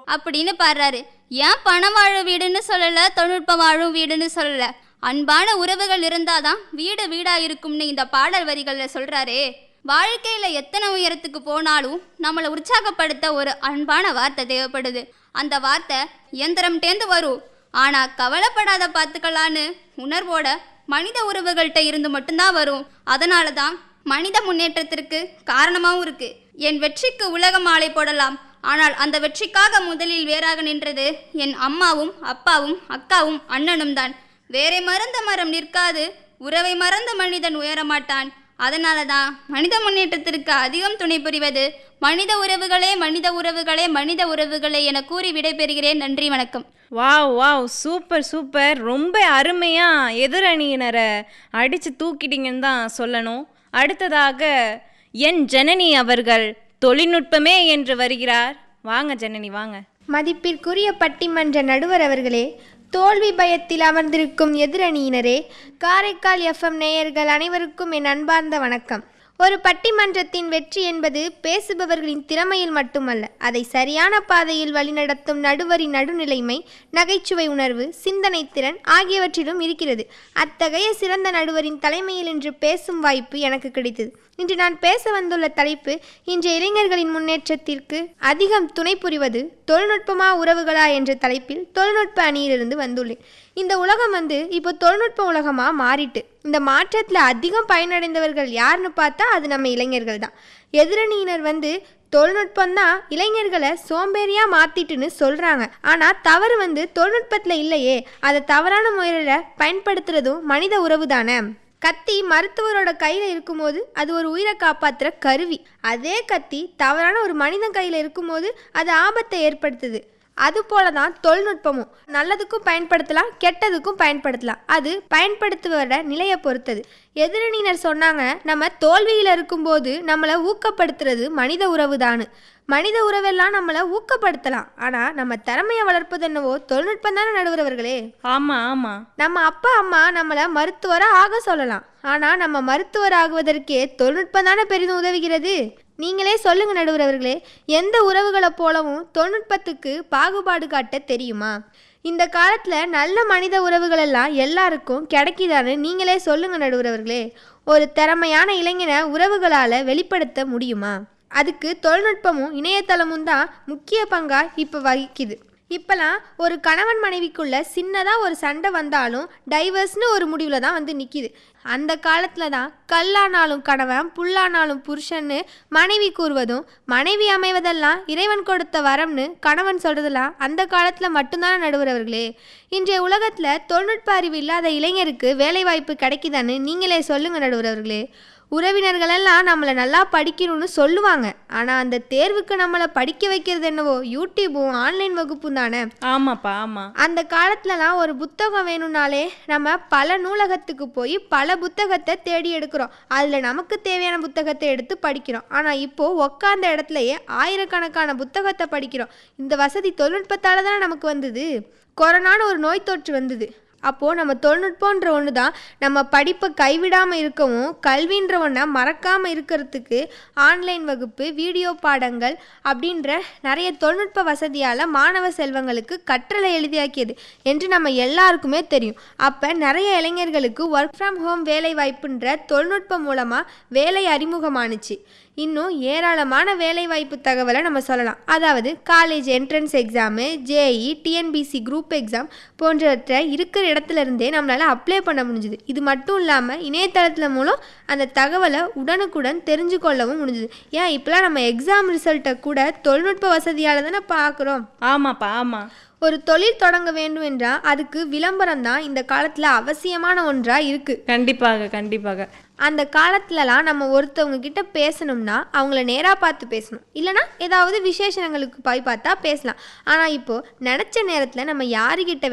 அப்படின்னு பாடுறாரு ஏன் பணம் வாழும் வீடுன்னு சொல்லல தொழில்நுட்பம் வாழும் வீடுன்னு சொல்லல அன்பான உறவுகள் இருந்தாதான் வீடு வீடா இருக்கும்னு இந்த பாடல் வரிகள்ல சொல்றாரே வாழ்க்கையில எத்தனை உயரத்துக்கு போனாலும் நம்மளை உற்சாகப்படுத்த ஒரு அன்பான வார்த்தை தேவைப்படுது அந்த வார்த்தை இயந்திரம்டேந்து வரும் ஆனா கவலைப்படாத பார்த்துக்கலான்னு உணர்வோட மனித உறவுகள்கிட்ட இருந்து மட்டும்தான் வரும் அதனால தான் மனித முன்னேற்றத்திற்கு காரணமாகவும் இருக்கு என் வெற்றிக்கு உலக மாலை போடலாம் ஆனால் அந்த வெற்றிக்காக முதலில் வேறாக நின்றது என் அம்மாவும் அப்பாவும் அக்காவும் அண்ணனும் தான் வேறே மறந்த மரம் நிற்காது உறவை மறந்த மனிதன் உயரமாட்டான் அதனால தான் மனித முன்னேற்றத்திற்கு அதிகம் துணை புரிவது மனித உறவுகளே மனித உறவுகளே மனித உறவுகளே என கூறி விடைபெறுகிறேன் நன்றி வணக்கம் வாவ் வாவ் சூப்பர் சூப்பர் ரொம்ப அருமையாக எதிரணியினரை அடித்து தூக்கிட்டீங்கன்னு தான் சொல்லணும் அடுத்ததாக என் ஜனனி அவர்கள் தொழில்நுட்பமே என்று வருகிறார் வாங்க ஜனனி வாங்க மதிப்பிற்குரிய பட்டிமன்ற நடுவர் அவர்களே தோல்வி பயத்தில் அமர்ந்திருக்கும் எதிரணியினரே காரைக்கால் எஃப்எம் நேயர்கள் அனைவருக்கும் என் அன்பார்ந்த வணக்கம் ஒரு பட்டிமன்றத்தின் வெற்றி என்பது பேசுபவர்களின் திறமையில் மட்டுமல்ல அதை சரியான பாதையில் வழிநடத்தும் நடுவரின் நடுநிலைமை நகைச்சுவை உணர்வு சிந்தனை திறன் ஆகியவற்றிலும் இருக்கிறது அத்தகைய சிறந்த நடுவரின் தலைமையில் இன்று பேசும் வாய்ப்பு எனக்கு கிடைத்தது இன்று நான் பேச வந்துள்ள தலைப்பு இன்றைய இளைஞர்களின் முன்னேற்றத்திற்கு அதிகம் துணை புரிவது தொழில்நுட்பமா உறவுகளா என்ற தலைப்பில் தொழில்நுட்ப அணியிலிருந்து வந்துள்ளேன் இந்த உலகம் வந்து இப்போ தொழில்நுட்ப உலகமாக மாறிட்டு இந்த மாற்றத்தில் அதிகம் பயனடைந்தவர்கள் யாருன்னு பார்த்தா அது நம்ம இளைஞர்கள் தான் எதிரணியினர் வந்து தொழில்நுட்பம் தான் இளைஞர்களை சோம்பேறியா மாத்திட்டுன்னு சொல்றாங்க ஆனா தவறு வந்து தொழில்நுட்பத்துல இல்லையே அதை தவறான முறையில் பயன்படுத்துறதும் மனித உறவு தானே கத்தி மருத்துவரோட கையில் இருக்கும்போது அது ஒரு உயிரை காப்பாற்றுற கருவி அதே கத்தி தவறான ஒரு மனிதன் கையில் இருக்கும்போது அது ஆபத்தை ஏற்படுத்துது அது போல தான் தொழில்நுட்பமும் நல்லதுக்கும் பயன்படுத்தலாம் கெட்டதுக்கும் பயன்படுத்தலாம் அது பயன்படுத்துவத நிலையை பொறுத்தது எதிரணியினர் சொன்னாங்க நம்ம தோல்வியில் இருக்கும்போது நம்மளை ஊக்கப்படுத்துறது மனித உறவு தானு மனித உறவெல்லாம் நம்மளை ஊக்கப்படுத்தலாம் ஆனால் நம்ம திறமையை வளர்ப்பது என்னவோ தொழில்நுட்பம் தானே நடுவரவர்களே ஆமாம் ஆமாம் நம்ம அப்பா அம்மா நம்மளை மருத்துவராக ஆக சொல்லலாம் ஆனால் நம்ம மருத்துவர் ஆகுவதற்கே தொழில்நுட்பம் தானே பெரிதும் உதவுகிறது நீங்களே சொல்லுங்க நடுவர் அவர்களே எந்த உறவுகளை போலவும் தொழில்நுட்பத்துக்கு பாகுபாடு காட்ட தெரியுமா இந்த காலத்தில் நல்ல மனித உறவுகள் எல்லாம் எல்லாருக்கும் கிடைக்குதான்னு நீங்களே சொல்லுங்க நடுவர் அவர்களே ஒரு திறமையான இளைஞனை உறவுகளால் வெளிப்படுத்த முடியுமா அதுக்கு தொழில்நுட்பமும் இணையதளமும் தான் முக்கிய பங்காக இப்போ வகிக்குது இப்போலாம் ஒரு கணவன் மனைவிக்குள்ள சின்னதாக ஒரு சண்டை வந்தாலும் டைவர்ஸ்னு ஒரு முடிவில் தான் வந்து நிற்கிது அந்த காலத்தில் தான் கல்லானாலும் கணவன் புல்லானாலும் புருஷன்னு மனைவி கூறுவதும் மனைவி அமைவதெல்லாம் இறைவன் கொடுத்த வரம்னு கணவன் சொல்கிறதெல்லாம் அந்த காலத்தில் மட்டும்தானே நடுவுறவர்களே இன்றைய உலகத்தில் தொழில்நுட்ப அறிவு இல்லாத இளைஞருக்கு வேலைவாய்ப்பு கிடைக்குதான்னு நீங்களே சொல்லுங்கள் நடுவுறவர்களே உறவினர்களெல்லாம் நம்மளை நல்லா படிக்கணும்னு சொல்லுவாங்க ஆனால் அந்த தேர்வுக்கு நம்மளை படிக்க வைக்கிறது என்னவோ யூடியூபும் ஆன்லைன் வகுப்பும் தானே ஆமாப்பா ஆமாம் அந்த காலத்துலலாம் ஒரு புத்தகம் வேணும்னாலே நம்ம பல நூலகத்துக்கு போய் பல புத்தகத்தை தேடி எடுக்கிறோம் அதில் நமக்கு தேவையான புத்தகத்தை எடுத்து படிக்கிறோம் ஆனால் இப்போது உக்காந்த இடத்துலையே ஆயிரக்கணக்கான புத்தகத்தை படிக்கிறோம் இந்த வசதி தொழில்நுட்பத்தால் தானே நமக்கு வந்தது கொரோனான்னு ஒரு நோய் தொற்று வந்தது அப்போது நம்ம தொழில்நுட்பன்ற ஒன்று தான் நம்ம படிப்பை கைவிடாமல் இருக்கவும் கல்வின்ற ஒன்றை மறக்காமல் இருக்கிறதுக்கு ஆன்லைன் வகுப்பு வீடியோ பாடங்கள் அப்படின்ற நிறைய தொழில்நுட்ப வசதியால் மாணவ செல்வங்களுக்கு கற்றலை எளிதாக்கியது என்று நம்ம எல்லாருக்குமே தெரியும் அப்போ நிறைய இளைஞர்களுக்கு ஒர்க் ஃப்ரம் ஹோம் வேலை வாய்ப்புன்ற தொழில்நுட்பம் மூலமாக வேலை அறிமுகமானுச்சு இன்னும் ஏராளமான வேலைவாய்ப்பு தகவலை நம்ம சொல்லலாம் அதாவது college entrance exam JEE TNPSC group exam போன்றவற்றை இருக்கிற இடத்துல இருந்தே நம்மளால் அப்ளை பண்ண முடிஞ்சுது இது மட்டும் இல்லாமல் இணையதளத்தில் மூலம் அந்த தகவலை உடனுக்குடன் தெரிஞ்சு கொள்ளவும் முடிஞ்சுது ஏன் இப்போலாம் நம்ம எக்ஸாம் ரிசல்ட்டை கூட தொழில்நுட்ப வசதியால் தானே பார்க்குறோம் ஆமாப்பா ஆமாம் ஒரு தொழில் தொடங்க வேண்டும் என்றால் அதுக்கு விளம்பரம் தான் இந்த காலத்தில் அவசியமான ஒன்றாக இருக்குது கண்டிப்பாக கண்டிப்பாக அந்த காலத்துலலாம் நம்ம ஒருத்தவங்க கிட்ட பேசணும்னா அவங்கள நேராக பார்த்து பேசணும் இல்லைனா ஏதாவது விசேஷங்களுக்கு போய் பார்த்தா பேசலாம் ஆனால் இப்போது நினச்ச நேரத்தில் நம்ம யாருக்கிட்ட